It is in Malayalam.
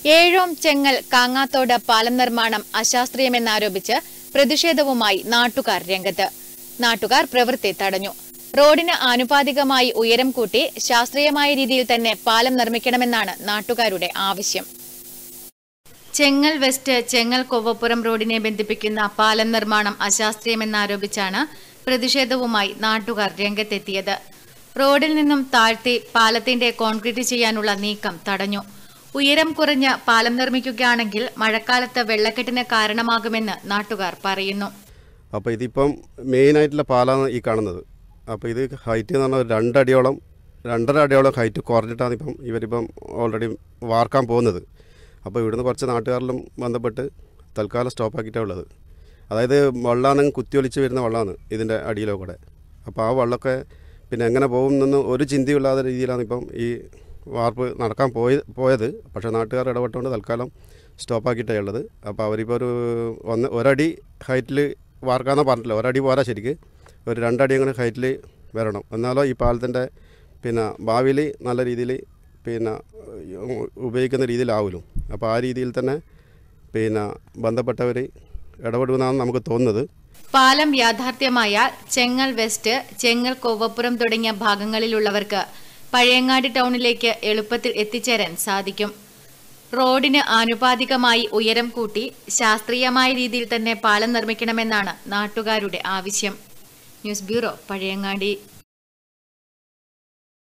ഏഴോം ചെങ്ങൽ കാങ്ങാത്തോട് പാലം നിർമ്മാണം അശാസ്ത്രീയമെന്നാരോപിച്ച് പ്രതിഷേധവുമായി നാട്ടുകാർ രംഗത്ത് നാട്ടുകാർ പ്രവൃത്തി തടഞ്ഞു റോഡിന് ആനുപാതികമായി ഉയരം കൂട്ടി ശാസ്ത്രീയമായ രീതിയിൽ തന്നെ പാലം നിർമ്മിക്കണമെന്നാണ് നാട്ടുകാരുടെ ആവശ്യം ചെങ്ങൽ വെസ്റ്റ് ചെങ്ങൽ കൊവ്വപ്പുറം റോഡിനെ ബന്ധിപ്പിക്കുന്ന പാലം നിർമ്മാണം അശാസ്ത്രീയമെന്നാരോപിച്ചാണ് പ്രതിഷേധവുമായി നാട്ടുകാർ രംഗത്തെത്തിയത് റോഡിൽ നിന്നും താഴ്ത്തി പാലത്തിന്റെ കോൺക്രീറ്റ് ചെയ്യാനുള്ള നീക്കം തടഞ്ഞു ഉയരം കുറഞ്ഞ് പാലം നിർമ്മിക്കുകയാണെങ്കിൽ മഴക്കാലത്ത് വെള്ളക്കെട്ടിന് കാരണമാകുമെന്ന് നാട്ടുകാർ പറയുന്നു അപ്പോൾ ഇതിപ്പം മെയിനായിട്ടുള്ള പാലാണ് ഈ കാണുന്നത് അപ്പോൾ ഇത് ഹൈറ്റ് എന്ന് പറഞ്ഞാൽ ഒരു രണ്ടടിയോളം രണ്ടര അടിയോളം ഹൈറ്റ് കുറഞ്ഞിട്ടാണ് ഇപ്പം ഇവരിപ്പം ഓൾറെഡി വാർക്കാൻ പോകുന്നത് അപ്പോൾ ഇവിടുന്ന് കുറച്ച് നാട്ടുകാരിലും ബന്ധപ്പെട്ട് തൽക്കാലം സ്റ്റോപ്പാക്കിയിട്ടാണ് ഉള്ളത് അതായത് വെള്ളമാണ് കുത്തിയൊലിച്ച് വരുന്ന വെള്ളമാണ് ഇതിൻ്റെ അടിയിലോ കൂടെ അപ്പോൾ ആ വെള്ളമൊക്കെ പിന്നെ എങ്ങനെ പോകും എന്നൊന്നും ഒരു ചിന്തയില്ലാത്ത രീതിയിലാണ് ഇപ്പം ഈ വാർപ്പ് നടക്കാൻ പോയ പോയത് പക്ഷേ നാട്ടുകാർ ഇടപെട്ടുകൊണ്ട് തൽക്കാലം സ്റ്റോപ്പാക്കിയിട്ടേ ഉള്ളത് അപ്പോൾ അവരിപ്പോൾ ഒരു ഒന്ന് ഒരടി ഹൈറ്റിൽ വാർക്കാന്നാ പറഞ്ഞിട്ടില്ല ഒരടി പോരാ ശരിക്ക് ഒരു രണ്ടടി അങ്ങനെ ഹൈറ്റിൽ വരണം എന്നാലോ ഈ പാലത്തിൻ്റെ പിന്നെ ഭാവിയിൽ നല്ല രീതിയിൽ പിന്നെ ഉ- ഉപയോഗിക്കുന്ന രീതിയിലാവുമല്ലോ അപ്പോൾ ആ രീതിയിൽ തന്നെ പിന്നെ ബന്ധപ്പെട്ടവർ ഇടപെടുമെന്നാണ് നമുക്ക് തോന്നുന്നത് പാലം യാഥാർത്ഥ്യമായാൽ ചെങ്ങൽ വെസ്റ്റ് ചെങ്ങൽ കൊവ്വപ്പുറം തുടങ്ങിയ ഭാഗങ്ങളിലുള്ളവർക്ക് പഴയങ്ങാടി ടൗണിലേക്ക് എളുപ്പത്തിൽ എത്തിച്ചേരാൻ സാധിക്കും റോഡിന് ആനുപാതികമായി ഉയരം കൂട്ടി ശാസ്ത്രീയമായ രീതിയിൽ തന്നെ പാലം നിർമ്മിക്കണമെന്നാണ് നാട്ടുകാരുടെ ആവശ്യം ന്യൂസ് ബ്യൂറോ പഴയങ്ങാടി